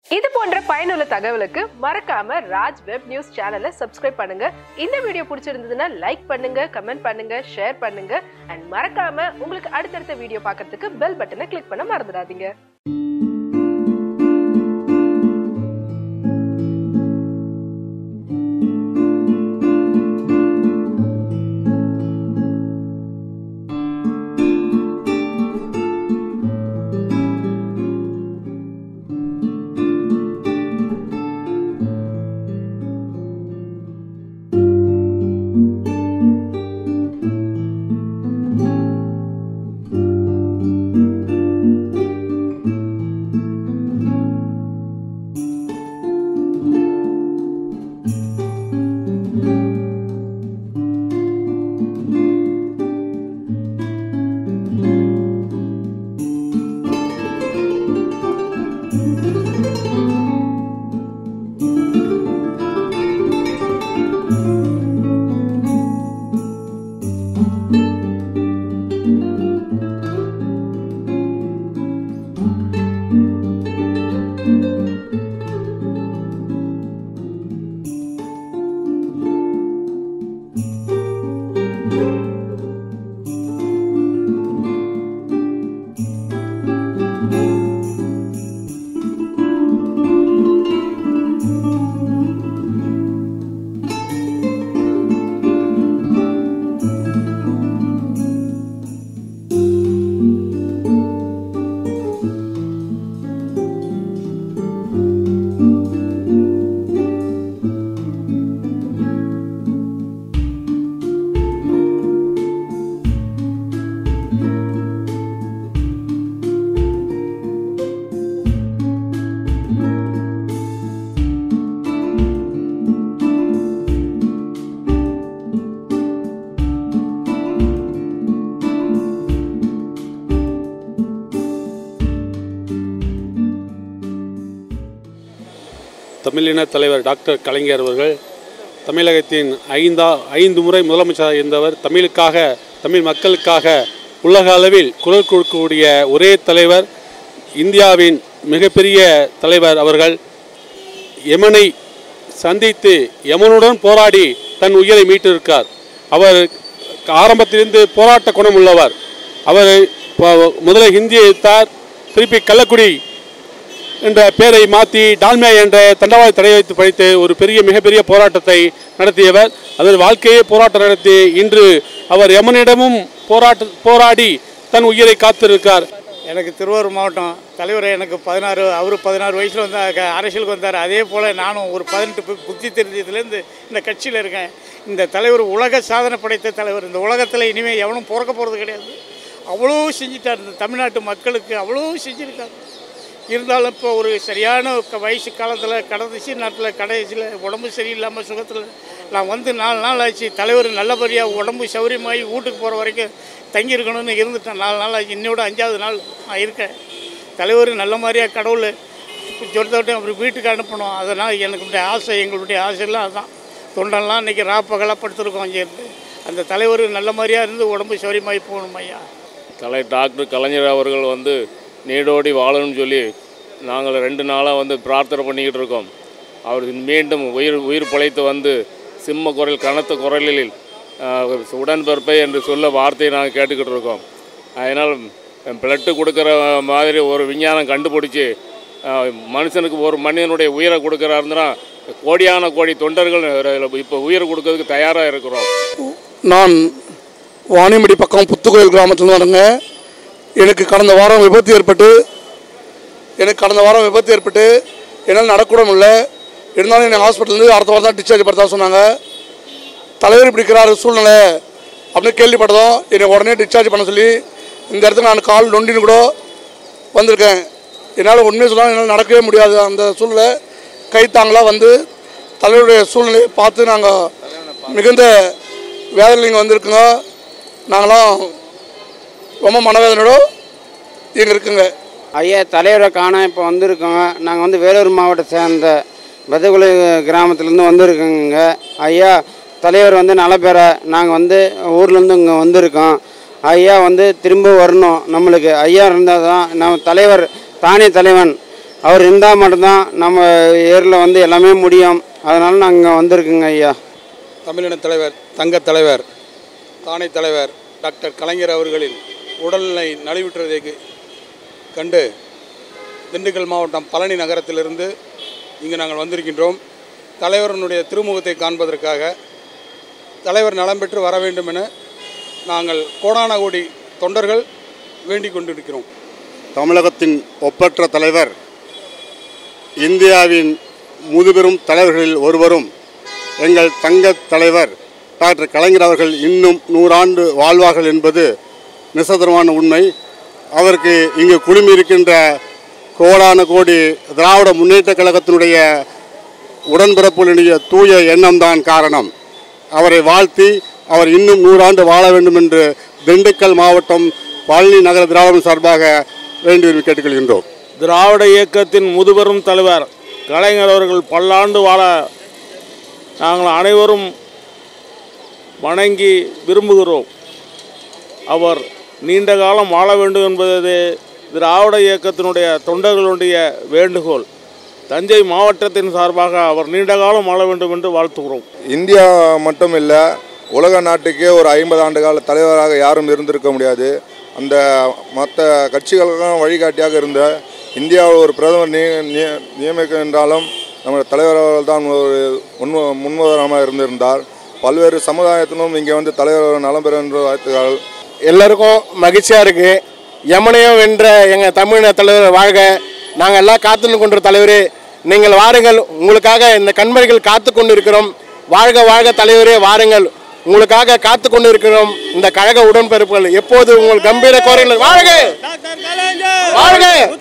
இது போன்ற பயனுள்ள தகவலுக்கு மறக்காம ராஜ் வெப் நியூஸ் சேனலை சப்ஸ்கிரைப் பண்ணுங்க இந்த வீடியோ பிடிச்சிருந்ததுன்னா லைக் பண்ணுங்க கமெண்ட் பண்ணுங்க ஷேர் பண்ணுங்க அண்ட் மறக்காம உங்களுக்கு அடுத்தடுத்த வீடியோ பார்க்கறதுக்கு பெல் பட்டனை கிளிக் பண்ண மறந்துடாதீங்க தமிழின தலைவர் டாக்டர் கலைஞர் அவர்கள் தமிழகத்தின் ஐந்தா ஐந்து முறை முதலமைச்சராக இருந்தவர் தமிழுக்காக தமிழ் மக்களுக்காக உலக அளவில் குரல் கொடுக்கக்கூடிய ஒரே தலைவர் இந்தியாவின் மிகப்பெரிய தலைவர் அவர்கள் யமனை சந்தித்து யமனுடன் போராடி தன் உயிரை மீட்டிருக்கார் அவர் ஆரம்பத்திலிருந்து போராட்ட குணம் உள்ளவர் அவர் ப- முதல்ல ஹிந்தி எழுத்தார் திருப்பி கள்ளக்குடி என்ற பெயரை மாற்றி டால்மியா என்ற தண்டவாளை தடை வைத்து படித்து ஒரு பெரிய மிகப்பெரிய போராட்டத்தை நடத்தியவர் அதில் வாழ்க்கையே போராட்டம் நடத்தி இன்று அவர் யமனிடமும் போராட்ட போராடி தன் உயிரை காத்திருக்கார் எனக்கு திருவாரூர் மாவட்டம் தலைவர் எனக்கு பதினாறு அவர் பதினாறு வயசில் வந்து க- அரசியலுக்கு வந்தார் அதே போல் நானும் ஒரு பதினெட்டு பு- புத்தி தெரிஞ்சதுலேருந்து இந்த கட்சியில் இருக்கேன் இந்த தலைவர் உலக சாதனை படைத்த தலைவர் இந்த உலகத்தில் இனிமேல் எவனும் பிறக்க போகிறது கிடையாது அவ்வளோ செஞ்சிட்டார் இந்த தமிழ்நாட்டு மக்களுக்கு அவ்வளோ செஞ்சுருக்கார் இருந்தாலும் இப்போ ஒரு சரியான க- வயசு காலத்தில் கடைசி நாட்டில் கடைசியில் உடம்பு சரியில்லாமல் சுகத்தில் நான் வந்து நாலு நாள் ஆச்சு தலைவர் நல்லபடியாக உடம்பு சௌரியமாகி வீட்டுக்கு போகிற வரைக்கும் தங்கியிருக்கணும்னு இருந்துட்டேன் நாலு நாள் ஆச்சு இன்னையோட அஞ்சாவது நாள் நான் இருக்கேன் தலைவர் நல்ல மாதிரியாக கடவுள் சொல்லிட்டு அவர் வீட்டுக்கு அனுப்பணும் அதனால் எனக்கு இப்படி ஆசை எங்களுடைய ஆசையெல்லாம் அதுதான் தொண்டெல்லாம் இன்றைக்கி ரா பகலாக படுத்துருக்கோம் அங்கே இருந்து அந்த தலைவர் நல்ல மாதிரியாக இருந்து உடம்பு சௌரியமாகி போகணும் ஐயா கலை டாக்டர் கலைஞர் அவர்கள் வந்து நீடோடி வாழணும்னு சொல்லி நாங்கள் ரெண்டு நாளாக வந்து பிரார்த்தனை பண்ணிக்கிட்டு இருக்கோம் அவர் மீண்டும் உயிர் உயிர் பிழைத்து வந்து சிம்ம குரல் கனத்த குரலில் ஆஹ், உடன்பிறப்பை என்று சொல்ல வார்த்தையை நாங்கள் கேட்டுக்கிட்டு இருக்கோம் அதனால் பிளட்டு கொடுக்குற மாதிரி ஒரு விஞ்ஞானம் கண்டுபிடிச்சி ஆஹ், மனுஷனுக்கு ஒரு மனிதனுடைய உயிரை கொடுக்குறாருன்னா கோடியான கோடி தொண்டர்கள் இப்போ உயிர் கொடுக்கறதுக்கு தயாராக இருக்கிறோம் நான் வாணியம்படி பக்கம் புத்துக்கோயில் கிராமத்துலேருந்து வரேங்க எனக்கு கடந்த வாரம் விபத்து ஏற்பட்டு எனக்கு கடந்த வாரம் விபத்து ஏற்பட்டு என்னால் நடக்கூட முடியல இருந்தாலும் என்னை ஹாஸ்பிட்டல்லேருந்து அடுத்த வாரம் தான் டிஸ்சார்ஜ் படுத்தா சொன்னாங்க தலைவர் இப்படி இருக்கிறாரு சூழ்நிலை அப்படின்னு கேள்விப்பட்டதும் என்னை உடனே டிஸ்சார்ஜ் பண்ண சொல்லி இந்த இடத்துல நான் கால் நொண்டின்னு கூட வந்திருக்கேன் என்னால் உண்மையை சொன்னால் என்னால் நடக்கவே முடியாது அந்த சூழ்நிலை கைத்தாங்களாக வந்து தலைவருடைய சூழ்நிலையை பார்த்து நாங்கள் மிகுந்த வேதனைங்க வந்திருக்குங்க நாங்களாம் ரொம்ப மனவேதனையோட இங்கே இருக்குங்க ஐயா தலைவரை காண இப்போ வந்திருக்கோங்க நாங்கள் வந்து வேலூர் மாவட்டத்தை சேர்ந்த பெதகுலை கிராமத்துலேருந்து வந்திருக்கோங்க ஐயா தலைவர் வந்து நல்ல பேர நாங்கள் வந்து ஊர்லேருந்து இங்கே வந்திருக்கோம் ஐயா வந்து திரும்ப வரணும் நம்மளுக்கு ஐயா இருந்தால் தான் நம்ம தலைவர் தானே தலைவன் அவர் இருந்தால் மட்டும்தான் நம்ம ஏரியில் வந்து எல்லாமே முடியும் அதனால் நாங்கள் வந்திருக்குங்க ஐயா தமிழின தலைவர் தங்க தலைவர் தானை தலைவர் டாக்டர் கலைஞர் அவர்களின் உடல்நிலை நலிவுற்றதை கண்டு திண்டுக்கல் மாவட்டம் பழனி நகரத்திலிருந்து இங்கு நாங்கள் வந்திருக்கின்றோம் தலைவரனுடைய திருமுகத்தை காண்பதற்காக தலைவர் நலம் பெற்று வர வேண்டும் என நாங்கள் கோடான கோடி தொண்டர்கள் வேண்டிக் கொண்டிருக்கிறோம் தமிழகத்தின் ஒப்பற்ற தலைவர் இந்தியாவின் முதுபெரும் தலைவர்களில் ஒருவரும் எங்கள் தங்க தலைவர் டாக்டர் கலைஞர் அவர்கள் இன்னும் நூறாண்டு வாழ்வார்கள் என்பது நிசதரமான உண்மை அவருக்கு இங்கு குழுமி இருக்கின்ற கோடான கோடி திராவிட முன்னேற்ற கழகத்தினுடைய உடன்பிறப்புடைய தூய எண்ணம்தான் காரணம் அவரை வாழ்த்தி அவர் இன்னும் நூறாண்டு வாழ வேண்டும் என்று திண்டுக்கல் மாவட்டம் பழனி நகர திராவிடம் சார்பாக வேண்டி விரும்பி கேட்டுக்கொள்கின்றோம் திராவிட இயக்கத்தின் முதுபெரும் தலைவர் கலைஞர் அவர்கள் பல்லாண்டு வாழ நாங்கள் அனைவரும் வணங்கி விரும்புகிறோம் அவர் நீண்ட காலம் வாழ வேண்டும் என்பது திராவிட இயக்கத்தினுடைய தொண்டர்களுடைய வேண்டுகோள் தஞ்சை மாவட்டத்தின் சார்பாக அவர் நீண்ட காலம் வாழ வேண்டும் என்று வாழ்த்துகிறோம் இந்தியா மட்டும் இல்லை உலக நாட்டுக்கே ஒரு ஐம்பது ஆண்டு கால தலைவராக யாரும் இருந்திருக்க முடியாது அந்த மற்ற கட்சிகளுக்கும் வழிகாட்டியாக இருந்த இந்தியாவில் ஒரு பிரதமர் நிய நிய- நியமிக்க என்றாலும் நம்ம தலைவர் அவர்கள் தான் ஒரு முன்ம முன்முதலமாக இருந்திருந்தார் பல்வேறு சமுதாயத்திலும் இங்கே வந்து தலைவர் நலம் பெற என்ற வாழ்த்துக்கள் எல்லாருக்கும் மகிழ்ச்சியாக இருக்குது யமனையும் வென்ற எங்கள் தமிழின தலைவர் வாழ்க நாங்கள் எல்லாம் காத்து கொண்ட தலைவரே நீங்கள் வாருங்கள் உங்களுக்காக இந்த கண்மணிகள் காத்து கொண்டு இருக்கிறோம் வாழ்க வாழ்க தலைவரே வாருங்கள் உங்களுக்காக காத்து கொண்டு இருக்கிறோம் இந்த கழக உடன்பிறப்புகள் எப்போது உங்கள் கம்பீர கோரிகள் வாழ்க வாழ்க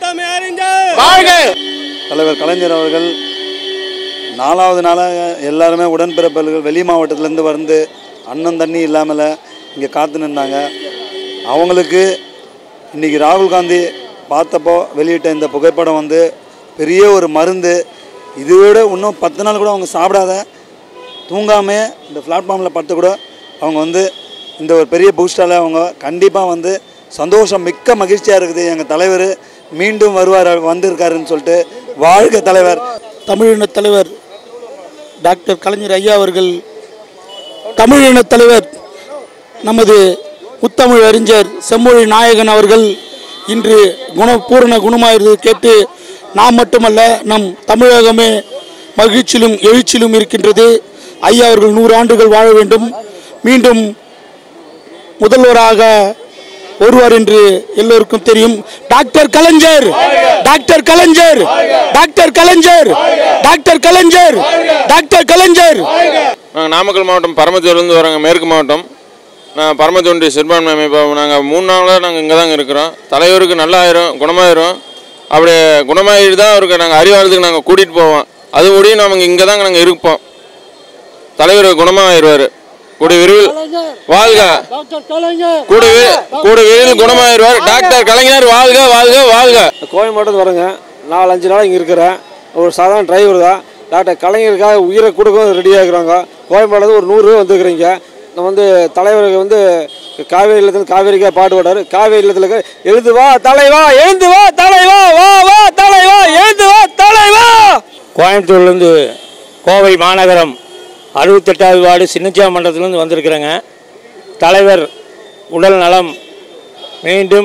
வாழ்க தலைவர் கலைஞர் அவர்கள் நாலாவது நாளாக எல்லாருமே உடன்பிறப்புகள் வெளி மாவட்டத்திலேருந்து வந்து அன்னம் தண்ணி இல்லாமல் இங்கே காத்து நின்றாங்க அவங்களுக்கு இன்றைக்கி ராகுல் காந்தி பார்த்தப்போ வெளியிட்ட இந்த புகைப்படம் வந்து பெரிய ஒரு மருந்து இதை விட இன்னும் பத்து நாள் கூட அவங்க சாப்பிடாத தூங்காமே இந்த பிளாட்ஃபார்மில் படுத்து கூட அவங்க வந்து இந்த ஒரு பெரிய பூஸ்டால் அவங்க கண்டிப்பாக வந்து சந்தோஷம் மிக்க மகிழ்ச்சியாக இருக்குது எங்கள் தலைவர் மீண்டும் வருவார் வந்திருக்காருன்னு சொல்லிட்டு வாழ்க தலைவர் தமிழின தலைவர் டாக்டர் கலைஞர் ஐயா அவர்கள் தமிழின தலைவர் நமது முத்தமிழ் அறிஞர் செம்மொழி நாயகன் அவர்கள் இன்று குண பூரண குணமாயிருது கேட்டு நாம் மட்டுமல்ல நம் தமிழகமே மகிழ்ச்சியிலும் எழுச்சியிலும் இருக்கின்றது ஐயா அவர்கள் நூறு ஆண்டுகள் வாழ வேண்டும் மீண்டும் முதல்வராக ஒருவர் என்று எல்லோருக்கும் தெரியும் doctor Kalaignar doctor Kalaignar doctor Kalaignar doctor Kalaignar doctor Kalaignar நாங்கள் நாமக்கல் மாவட்டம் பரமத்தூர்லேருந்து வரோங்க மேற்கு மாவட்டம் நான் பரமத்தொண்டி சிறுபான்மை அமைப்பு நாங்கள் மூணு நாளாக நாங்கள் இங்கே தாங்க இருக்கிறோம் தலைவருக்கு நல்லா ஆயிரும் குணமாயிரும் அப்படி குணமாயிட்டு தான் அவருக்கு நாங்கள் அறிவாளத்துக்கு நாங்கள் கூட்டிகிட்டு போவோம் அது முடியும் நாங்கள் இங்கே தாங்க நாங்கள் இருப்போம் தலைவர் குணமாயிருவார் கூடிய விரைவில் வாழ்க கூட கூட விரைவில் குணமாயிருவார் டாக்டர் கலைஞர் வாழ்க வாழ்க வாழ்க கோவை மாவட்டத்தில் வரேங்க நாலு அஞ்சு நாள் இங்கே இருக்கிறேன் ஒரு சாதாரண டிரைவர் தான் டாக்டர் கலைஞருக்காக உயிரை கொடுக்கவும் ரெடியாக இருக்கிறாங்க கோவை மாவட்டத்தில் ஒரு நூறு பேர் வந்துருக்கிறீங்க நம்ம வந்து தலைவருக்கு வந்து காவேரி இல்லத்தில் காவேரிக்காக பாட்டு பாடாரு காவேரி இல்லத்தில் எழுந்து வா தலைவா எழுந்து வா தலைவா வா வா தலைவா எழுந்து வா தலைவா கோயம்புத்தூர்லேருந்து கோவை மாநகரம் அறுபத்தெட்டாவது வார்டு சின்னச்சா மண்டலத்திலேருந்து வந்திருக்கிறேங்க தலைவர் உடல் நலம் மீண்டும்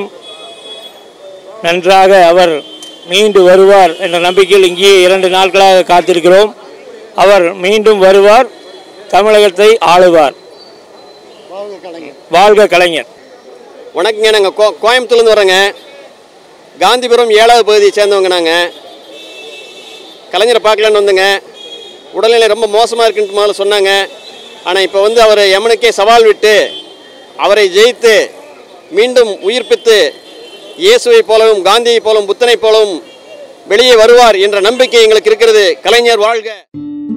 நன்றாக அவர் மீண்டு வருவார் என்ற நம்பிக்கையில் இங்கேயே இரண்டு நாட்களாக காத்திருக்கிறோம் அவர் மீண்டும் வருவார் தமிழகத்தை ஆளுவார் வாழ்க கலைஞர் வணக்கங்க நாங்கள் கோ கோயம்புத்தூர்லேருந்து வரோங்க காந்திபுரம் ஏழாவது பகுதியை சேர்ந்தவங்க நாங்கள் கலைஞரை பார்க்கலான்னு வந்தோங்க உடல்நிலை ரொம்ப மோசமாக இருக்குன்ட்டு முதல்ல சொன்னாங்க ஆனால் இப்போ வந்து அவர் யமனுக்கே சவால் விட்டு அவரை ஜெயித்து மீண்டும் உயிர்ப்பித்து இயேசுவை போலவும் காந்தியை போலவும் புத்தனை போலவும் வெளியே வருவார் என்ற நம்பிக்கை எங்களுக்கு இருக்கிறது கலைஞர் வாழ்க